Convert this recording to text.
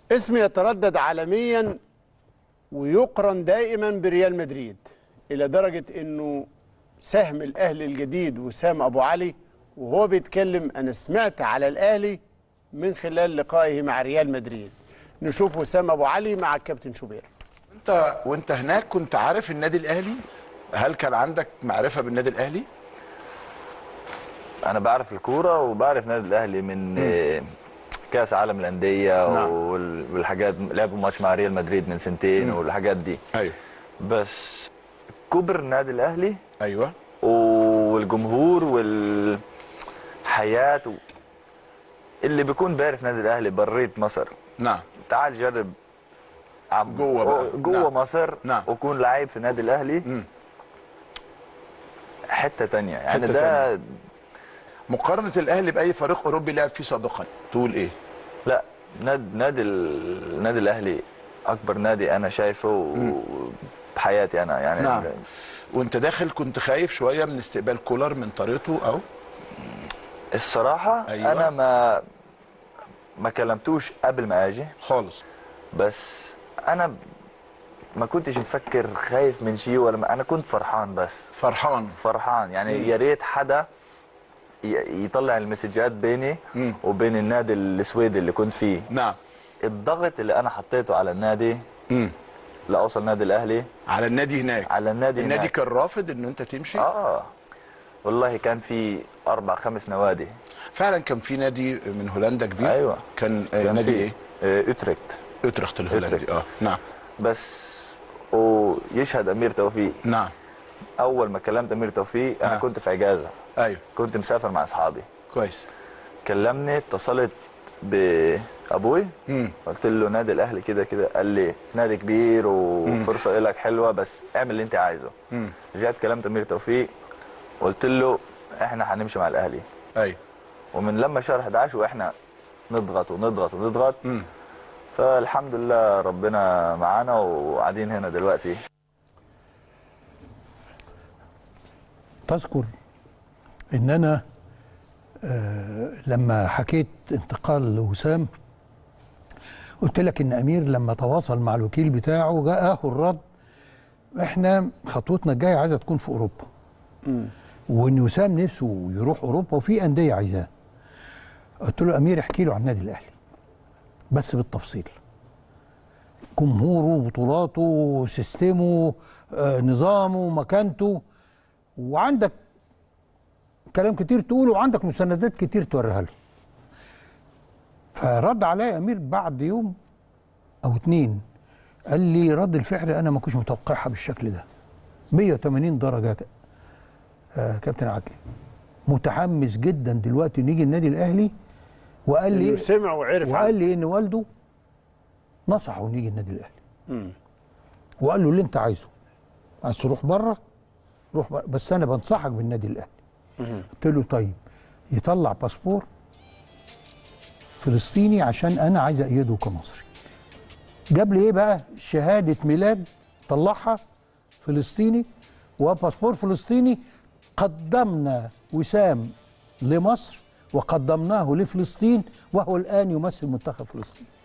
اسم يتردد عالميا ويقرن دائما بريال مدريد الى درجه انه سهم الاهلي الجديد وسام ابو علي وهو بيتكلم انا سمعت على الاهلي من خلال لقائه مع ريال مدريد نشوف وسام ابو علي مع الكابتن شوبير انت وانت هناك كنت عارف النادي الاهلي هل كان عندك معرفه بالنادي الاهلي انا بعرف الكوره وبعرف نادي الاهلي من آه، كاس عالم الانديه نعم. وال- والحاجات لعبوا ماتش مع ريال مدريد من سنتين والحاجات دي ايوه بس كبر النادي الاهلي ايوه والجمهور والحياه و... اللي بيكون بيعرف نادي الاهلي برية مصر نعم تعال جرب عم جوه بقى. جوه نعم. مصر نعم. وكون لعيب في النادي الاهلي مم. حته تانية يعني حتة ده مقارنه الاهلي باي فريق اوروبي لعب فيه سابقا تقول ايه لا نادي نادي ال- النادي الاهلي اكبر نادي انا شايفه بحياتي انا يعني نعم وانت داخل كنت خايف شويه من استقبال كولر من طريقته او الصراحه أيوة. أيوة. انا ما ما كلمتوش قبل ما اجي خالص بس انا ما كنتش مفكر خايف من شيء ولا ما انا كنت فرحان بس فرحان فرحان يعني يا ريت حدا ي- يطلع المسجات بيني مم. وبين النادي السويدي اللي كنت فيه نعم الضغط اللي انا حطيته على النادي مم. لاوصل النادي الاهلي على النادي هناك على النادي النادي هناك. كان رافض ان انت تمشي اه والله كان في اربع خمس نوادي فعلا كان في نادي من هولندا كبير ايوه كان, آه، كان نادي في ايه آه، اوتريكت اوترخت الهولندي أوترخت. اه نعم بس ويشهد امير توفيق نعم اول ما كلمت امير توفيق انا آه. كنت في اجازه ايوه كنت مسافر مع اصحابي كويس كلمني اتصلت بابوي مم. قلت له نادي الاهلي كده كده قال لي نادي كبير وفرصه لك حلوه بس اعمل اللي انت عايزه مم. رجعت كلمت امير توفيق قلت له احنا هنمشي مع الاهلي ايوه ومن لما شهر 11 واحنا نضغط ونضغط ونضغط مم. فالحمد لله ربنا معانا وقاعدين هنا دلوقتي تذكر ان انا آه، لما حكيت انتقال لوسام قلت لك ان امير لما تواصل مع الوكيل بتاعه جاءه الرد احنا خطوتنا الجايه عايزه تكون في اوروبا وان وسام نفسه يروح اوروبا وفي انديه عايزاه قلت له امير احكي له عن النادي الاهلي بس بالتفصيل جمهوره بطولاته سيستمه آه، نظامه مكانته وعندك كلام كتير تقوله وعندك مستندات كتير توريها له فرد عليا امير بعد يوم او اتنين قال لي رد الفعل انا ما كنتش متوقعها بالشكل ده 180 درجه ك- آه كابتن عدلي متحمس جدا دلوقتي نيجي النادي الاهلي وقال انه لي سمع وعرف وقال عنه. لي ان والده نصحه نيجي النادي الاهلي مم. وقال له اللي انت عايزه عايز تروح بره روح بره بس انا بنصحك بالنادي الاهلي قلت له طيب يطلع باسبور فلسطيني عشان انا عايز ايده كمصري جاب لي ايه بقى شهاده ميلاد طلعها فلسطيني وباسبور فلسطيني قدمنا وسام لمصر وقدمناه لفلسطين وهو الان يمثل منتخب فلسطين